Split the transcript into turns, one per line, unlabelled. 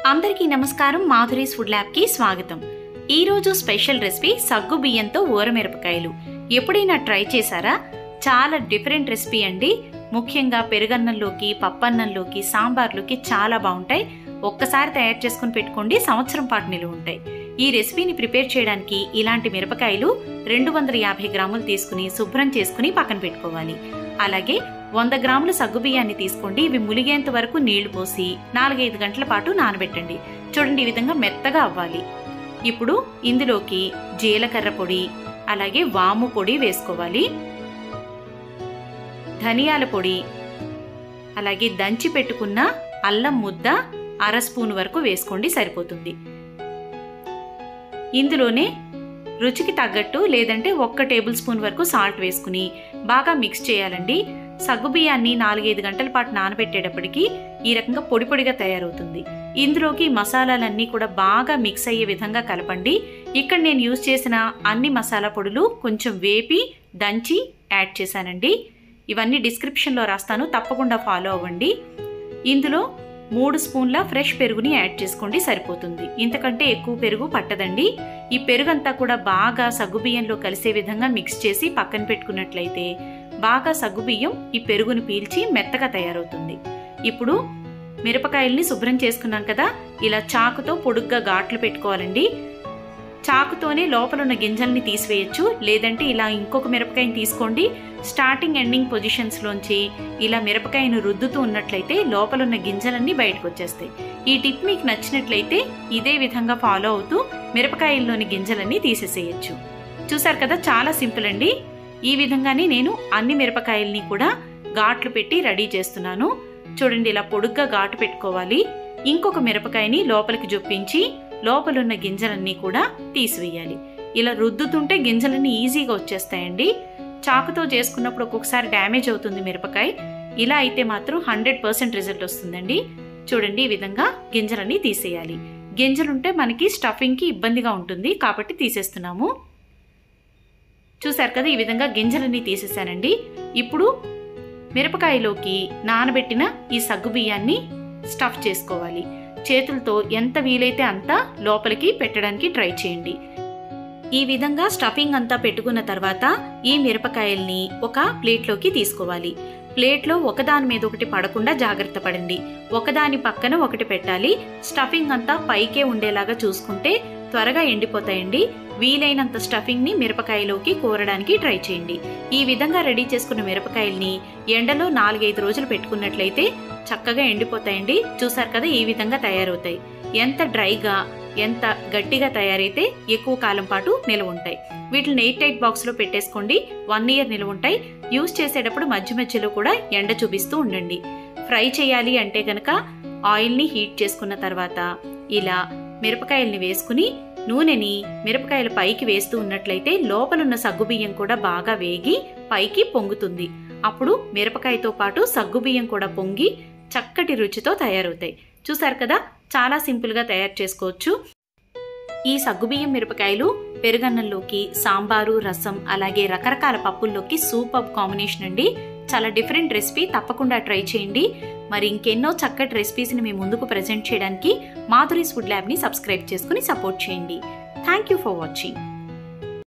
అందరికీ నమస్కారం మాధురీస్ ఫుడ్ ల్యాబ్కి స్వాగతం ఈరోజు స్పెషల్ రెసిపీ సగ్గు బియ్యంతో ఊరమిరపకాయలు ఎప్పుడైనా ట్రై చేశారా చాలా డిఫరెంట్ రెసిపీ అండి ముఖ్యంగా పెరుగన్నంలోకి పప్పన్నంలోకి సాంబార్లోకి చాలా బాగుంటాయి ఒక్కసారి తయారు చేసుకుని పెట్టుకోండి సంవత్సరం పాటు నిలువ ఉంటాయి ఈ రెసిపీని ప్రిపేర్ చేయడానికి ఇలాంటి మిరపకాయలు రెండు వందల యాభై గ్రాములు తీసుకుని శుభ్రం చేసుకుని పక్కన పెట్టుకోవాలి అలాగే వంద గ్రాముల సగ్గుబియ్యాన్ని తీసుకోండి ఇవి ములిగేంత వరకు నీళ్లు పోసి నాలుగైదు గంటల పాటు నానబెట్టండి చూడండి ఈ విధంగా మెత్తగా అవ్వాలి ఇప్పుడు ఇందులోకి జీలకర్ర పొడి అలాగే వాము పొడి వేసుకోవాలి ధనియాల పొడి అలాగే దంచి పెట్టుకున్న అల్లం ముద్ద అర స్పూన్ వరకు వేసుకోండి సరిపోతుంది ఇందులోనే రుచికి తగ్గట్టు లేదంటే ఒక్క టేబుల్ స్పూన్ వరకు సాల్ట్ వేసుకుని బాగా మిక్స్ చేయాలండి సగ్గుబియ్యాన్ని నాలుగైదు గంటల పాటు నానబెట్టేటప్పటికి ఈ రకంగా పొడి పొడిగా తయారవుతుంది ఇందులోకి మసాలాలన్నీ కూడా బాగా మిక్స్ అయ్యే విధంగా కలపండి ఇక్కడ నేను యూజ్ చేసిన అన్ని మసాలా పొడులు కొంచెం వేపి దంచి యాడ్ చేశానండి ఇవన్నీ డిస్క్రిప్షన్లో రాస్తాను తప్పకుండా ఫాలో అవ్వండి ఇందులో మూడు స్పూన్ల ఫ్రెష్ పెరుగుని యాడ్ చేసుకోండి సరిపోతుంది ఇంతకంటే ఎక్కువ పెరుగు పట్టదండి ఈ పెరుగంతా కూడా బాగా సగ్గుబియ్యంలో కలిసే విధంగా మిక్స్ చేసి పక్కన పెట్టుకున్నట్లయితే బాగా సగ్గుబియ్యం ఈ పెరుగుని పీల్చి మెత్తగా తయారవుతుంది ఇప్పుడు మిరపకాయల్ని శుభ్రం చేసుకున్నాం కదా ఇలా చాకుతో పొడుగ్గా ఘాట్లు పెట్టుకోవాలండి చాకుతోనే లోపల ఉన్న గింజల్ని తీసివేయచ్చు లేదంటే ఇలా ఇంకొక మిరపకాయని తీసుకోండి స్టార్టింగ్ ఎండింగ్ పొజిషన్స్లోంచి ఇలా మిరపకాయను రుద్దుతూ ఉన్నట్లయితే లోపల ఉన్న గింజలన్నీ బయటకు వచ్చేస్తాయి ఈ టిప్ మీకు నచ్చినట్లయితే ఇదే విధంగా ఫాలో అవుతూ మిరపకాయల్లోని గింజలన్నీ తీసేసేయచ్చు చూసారు కదా చాలా సింపుల్ అండి ఈ విధంగానే నేను అన్ని మిరపకాయల్ని కూడా ఘాట్లు పెట్టి రెడీ చేస్తున్నాను చూడండి ఇలా పొడుగ్గా ఘాటు పెట్టుకోవాలి ఇంకొక మిరపకాయని లోపలికి జొప్పించి లోపలున్న గింజలన్నీ కూడా తీసివేయాలి ఇలా రుద్దుతుంటే గింజలన్నీ ఈజీగా వచ్చేస్తాయండి చాకుతో చేసుకున్నప్పుడు ఒక్కొక్కసారి డ్యామేజ్ అవుతుంది మిరపకాయ ఇలా అయితే మాత్రం హండ్రెడ్ పర్సెంట్ రిజల్ట్ వస్తుందండి చూడండి ఈ విధంగా గింజలన్నీ తీసేయాలి గింజలుంటే మనకి స్టఫింగ్కి ఇబ్బందిగా ఉంటుంది కాబట్టి తీసేస్తున్నాము చూసారు కదా ఈ విధంగా గింజలన్నీ తీసేసానండి ఇప్పుడు మిరపకాయలోకి నానబెట్టిన ఈ సగ్గు బియ్యాన్ని స్టఫ్ చేసుకోవాలి చేతులతో ఎంత వీలైతే అంత లోపలికి పెట్టడానికి ట్రై చేయండి ఈ విధంగా స్టఫింగ్ అంతా పెట్టుకున్న తర్వాత ఈ మిరపకాయల్ని ఒక ప్లేట్లోకి తీసుకోవాలి ప్లేట్లో ఒకదాని మీద ఒకటి పడకుండా జాగ్రత్త పడండి ఒకదాని పక్కన ఒకటి పెట్టాలి స్టఫింగ్ అంతా పైకే ఉండేలాగా చూసుకుంటే త్వరగా ఎండిపోతాయండి వీలైనంత స్టఫింగ్ని మిరపకాయలోకి కూరడానికి ట్రై చేయండి ఈ విధంగా రెడీ చేసుకున్న మిరపకాయల్ని ఎండలో నాలుగైదు రోజులు పెట్టుకున్నట్లయితే చక్కగా ఎండిపోతాయండి చూసారు కదా ఈ విధంగా తయారవుతాయి ఎంత డ్రైగా ఎంత గట్టిగా తయారైతే ఎక్కువ కాలం పాటు నిల్వ ఉంటాయి వీటిని ఎయిట్ టైట్ బాక్స్లో పెట్టేసుకోండి వన్ ఇయర్ నిల్వ ఉంటాయి యూస్ చేసేటప్పుడు మధ్య మధ్యలో కూడా ఎండ చూపిస్తూ ఉండండి ఫ్రై చేయాలి అంటే గనక ఆయిల్ని హీట్ చేసుకున్న తర్వాత ఇలా మిరపకాయల్ని వేసుకుని నూనెని మిరపకాయల పైకి వేస్తూ ఉన్నట్లయితే లోపలున్న సగ్గుబియ్యం కూడా బాగా వేగి పైకి పొంగుతుంది అప్పుడు మిరపకాయతో పాటు సగ్గుబియ్యం కూడా పొంగి చక్కటి రుచితో తయారవుతాయి చూసారు కదా చాలా సింపుల్గా తయారు చేసుకోవచ్చు ఈ సగ్గుబియ్యం మిరపకాయలు పెరుగన్నంలోకి సాంబారు రసం అలాగే రకరకాల పప్పుల్లోకి సూపర్ కాంబినేషన్ అండి చాలా డిఫరెంట్ రెసిపీ తప్పకుండా ట్రై చేయండి మరి ఇంకెన్నో చక్కటి రెసిపీస్ని మీ ముందుకు ప్రజెంట్ చేయడానికి మాధురీస్ ఫుడ్ ల్యాబ్ని సబ్స్క్రైబ్ చేసుకుని సపోర్ట్ చేయండి థ్యాంక్ యూ ఫర్ వాచింగ్